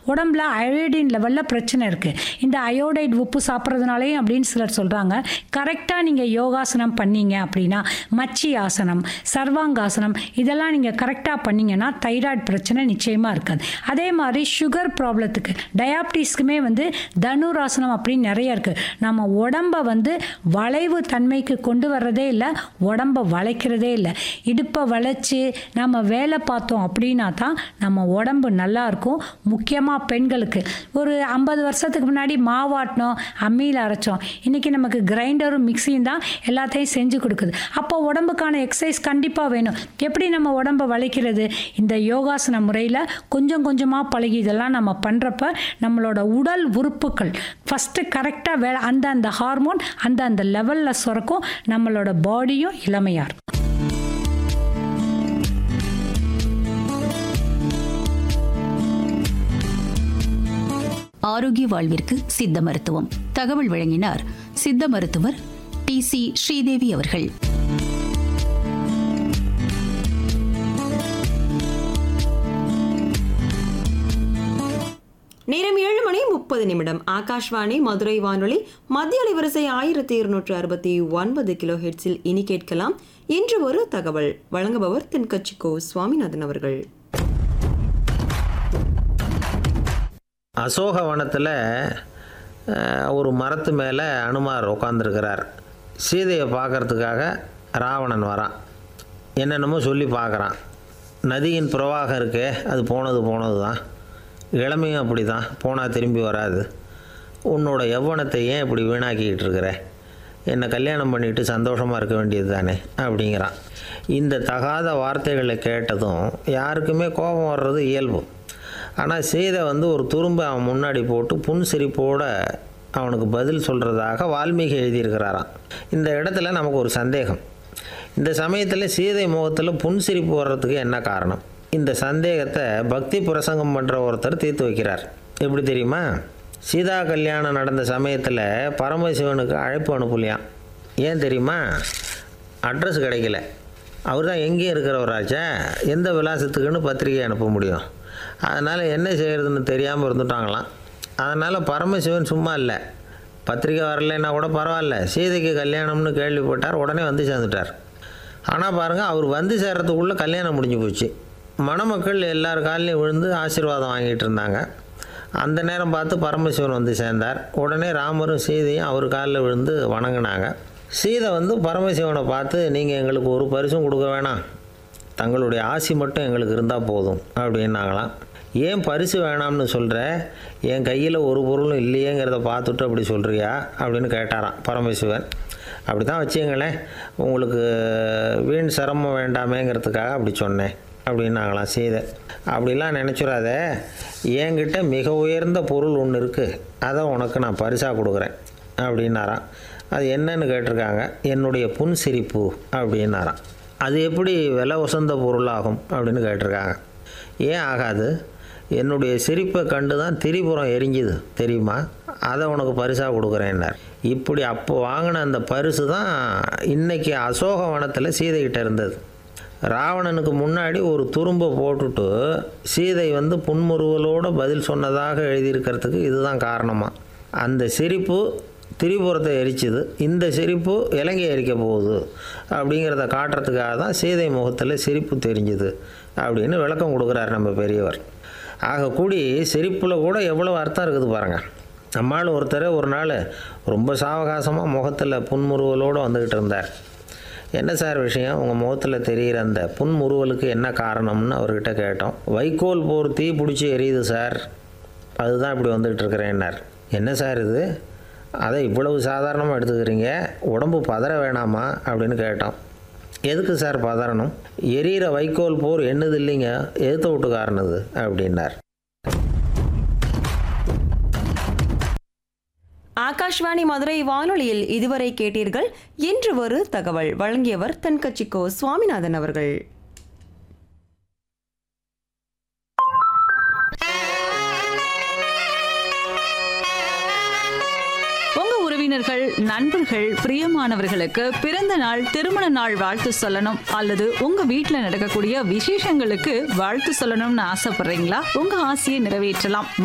உடம்புல அயோடின் லெவலில் பிரச்சனை இருக்குது இந்த அயோடைட் உப்பு சாப்பிட்றதுனாலையும் அப்படின்னு சிலர் சொல்கிறாங்க கரெக்டாக நீங்கள் யோகாசனம் பண்ணீங்க அப்படின்னா மச்சி ஆசனம் சர்வாங்காசனம் இதெல்லாம் நீங்கள் கரெக்டாக பண்ணீங்கன்னா தைராய்டு பிரச்சனை நிச்சயமாக இருக்காது அதே மாதிரி சுகர் ப்ராப்ளத்துக்கு டயாபிட்டிஸ்க்குமே வந்து தனுராசனம் அப்படின்னு நிறைய இருக்குது நம்ம உடம்பை வந்து வளைவு தன்மைக்கு கொண்டு வர்றதே இல்லை உடம்பை வளைக்கிறதே இல்லை இடுப்பை வளைச்சி நம்ம வேலை பார்த்தோம் அப்படின்னா தான் நம்ம உடம்பு நல்லா இருக்கும் முக்கியமாக பெண்களுக்கு ஒரு ஐம்பது வருஷத்துக்கு முன்னாடி மாவாட்டினோம் அம்மியில் அரைச்சோம் இன்றைக்கி நமக்கு கிரைண்டரும் மிக்சியும் தான் எல்லாத்தையும் செஞ்சு கொடுக்குது அப்போ உடம்புக்கான எக்ஸசைஸ் கண்டிப்பாக வேணும் எப்படி நம்ம உடம்பை வளைக்கிறது இந்த யோகாசன முறையில் கொஞ்சம் கொஞ்சமாக பழகி இதெல்லாம் நம்ம பண்ணுறப்ப நம்மளோட உடல் உறுப்புகள் ஃபஸ்ட்டு கரெக்டாக வே அந்த அந்த ஹார்மோன் அந்த அந்த லெவலில் சுரக்கும் நம்மளோட பாடியும் இளமையாக இருக்கும் ஆரோக்கிய வாழ்விற்கு சித்த மருத்துவம் தகவல் வழங்கினார் சித்த மருத்துவர் டி சி ஸ்ரீதேவி அவர்கள் நேரம் ஏழு மணி முப்பது நிமிடம் ஆகாஷ்வாணி மதுரை வானொலி மத்திய அலைவரிசை ஆயிரத்தி இருநூற்று அறுபத்தி ஒன்பது கிலோ ஹெட்ஸில் இனி கேட்கலாம் இன்று ஒரு தகவல் வழங்குபவர் தென்கட்சிக்கோ சுவாமிநாதன் அவர்கள் அசோகவனத்தில் ஒரு மரத்து மேலே அனுமார் உட்காந்துருக்கிறார் சீதையை பார்க்கறதுக்காக ராவணன் வரான் என்னென்னமோ சொல்லி பார்க்குறான் நதியின் பிரவாகம் இருக்கே அது போனது போனது தான் இளமையும் அப்படி தான் போனால் திரும்பி வராது உன்னோட யௌவனத்தை ஏன் இப்படி வீணாக்கிக்கிட்டு இருக்கிற என்னை கல்யாணம் பண்ணிட்டு சந்தோஷமாக இருக்க வேண்டியது தானே அப்படிங்கிறான் இந்த தகாத வார்த்தைகளை கேட்டதும் யாருக்குமே கோபம் வர்றது இயல்பு ஆனால் சீதை வந்து ஒரு துரும்பை அவன் முன்னாடி போட்டு புன்சிரிப்போட அவனுக்கு பதில் சொல்கிறதாக வால்மீகி எழுதியிருக்கிறாராம் இந்த இடத்துல நமக்கு ஒரு சந்தேகம் இந்த சமயத்தில் சீதை முகத்தில் புன்சிரிப்பு வர்றதுக்கு என்ன காரணம் இந்த சந்தேகத்தை பக்தி பிரசங்கம் பண்ணுற ஒருத்தர் தீர்த்து வைக்கிறார் எப்படி தெரியுமா சீதா கல்யாணம் நடந்த சமயத்தில் பரமசிவனுக்கு அழைப்பு அனுப்பலையாம் ஏன் தெரியுமா அட்ரஸ் கிடைக்கல அவர் தான் எங்கேயும் இருக்கிறவராச்சா எந்த விலாசத்துக்குன்னு பத்திரிகை அனுப்ப முடியும் அதனால் என்ன செய்கிறதுன்னு தெரியாமல் இருந்துட்டாங்களாம் அதனால் பரமசிவன் சும்மா இல்லை பத்திரிக்கை வரலைன்னா கூட பரவாயில்ல சீதைக்கு கல்யாணம்னு கேள்விப்பட்டார் உடனே வந்து சேர்ந்துட்டார் ஆனால் பாருங்கள் அவர் வந்து சேர்றதுக்குள்ளே கல்யாணம் முடிஞ்சு போச்சு மணமக்கள் எல்லார் காலையும் விழுந்து ஆசீர்வாதம் வாங்கிட்டு இருந்தாங்க அந்த நேரம் பார்த்து பரமசிவன் வந்து சேர்ந்தார் உடனே ராமரும் சீதையும் அவர் காலில் விழுந்து வணங்கினாங்க சீதை வந்து பரமசிவனை பார்த்து நீங்கள் எங்களுக்கு ஒரு பரிசும் கொடுக்க வேணாம் தங்களுடைய ஆசி மட்டும் எங்களுக்கு இருந்தால் போதும் அப்படின்னாங்களாம் ஏன் பரிசு வேணாம்னு சொல்கிற என் கையில் ஒரு பொருளும் இல்லையேங்கிறத பார்த்துட்டு அப்படி சொல்கிறியா அப்படின்னு கேட்டாராம் பரமசிவன் அப்படி தான் வச்சுங்களேன் உங்களுக்கு வீண் சிரமம் வேண்டாமேங்கிறதுக்காக அப்படி சொன்னேன் அப்படின்னாங்களாம் சீதை அப்படிலாம் நினச்சிடாத என்கிட்ட மிக உயர்ந்த பொருள் ஒன்று இருக்குது அதை உனக்கு நான் பரிசாக கொடுக்குறேன் அப்படின்னாராம் அது என்னன்னு கேட்டிருக்காங்க என்னுடைய புன் சிரிப்பு அப்படின்னாராம் அது எப்படி விலை உசந்த பொருளாகும் அப்படின்னு கேட்டிருக்காங்க ஏன் ஆகாது என்னுடைய சிரிப்பை கண்டு தான் திரிபுரம் எரிஞ்சுது தெரியுமா அதை உனக்கு பரிசாக கொடுக்குறேன்னார் இப்படி அப்போ வாங்கின அந்த பரிசு தான் இன்னைக்கு அசோகவனத்தில் சீதைகிட்ட இருந்தது ராவணனுக்கு முன்னாடி ஒரு துரும்பை போட்டுட்டு சீதை வந்து புன்முறுவலோடு பதில் சொன்னதாக எழுதியிருக்கிறதுக்கு இதுதான் காரணமாக அந்த சிரிப்பு திரிபுரத்தை எரிச்சுது இந்த சிரிப்பு இலங்கை எரிக்க போகுது அப்படிங்கிறத காட்டுறதுக்காக தான் சீதை முகத்தில் சிரிப்பு தெரிஞ்சுது அப்படின்னு விளக்கம் கொடுக்குறார் நம்ம பெரியவர் ஆக கூடி சிரிப்பில் கூட எவ்வளோ அர்த்தம் இருக்குது பாருங்கள் நம்மால் ஒருத்தர் ஒரு நாள் ரொம்ப சாவகாசமாக முகத்தில் புன்முறுவலோடு வந்துக்கிட்டு இருந்தார் என்ன சார் விஷயம் உங்கள் முகத்தில் தெரிகிற அந்த புன்முறுவலுக்கு என்ன காரணம்னு அவர்கிட்ட கேட்டோம் வைக்கோல் போர் தீ பிடிச்சி எரியுது சார் அதுதான் இப்படி வந்துக்கிட்டு இருக்கிறேன்னார் என்ன சார் இது அதை இவ்வளவு சாதாரணமாக எடுத்துக்கிறீங்க உடம்பு பதற வேணாமா அப்படின்னு கேட்டோம் எதுக்கு சார் பதறணும் எரியிற வைக்கோல் போர் என்னது இல்லைங்க எதுத்த வீட்டுக்காரனது அப்படின்னார் ஆகாஷ்வாணி மதுரை வானொலியில் இதுவரை கேட்டீர்கள் இன்று ஒரு தகவல் வழங்கியவர் தென்கட்சிக்கோ சுவாமிநாதன் அவர்கள் உங்க உறவினர்கள் நண்பர்கள் பிரியமானவர்களுக்கு பிறந்த நாள் திருமண நாள் வாழ்த்து சொல்லணும் அல்லது உங்க வீட்ல நடக்கக்கூடிய விசேஷங்களுக்கு வாழ்த்து சொல்லணும்னு ஆசைப்படுறீங்களா உங்க ஆசையை நிறைவேற்றலாம்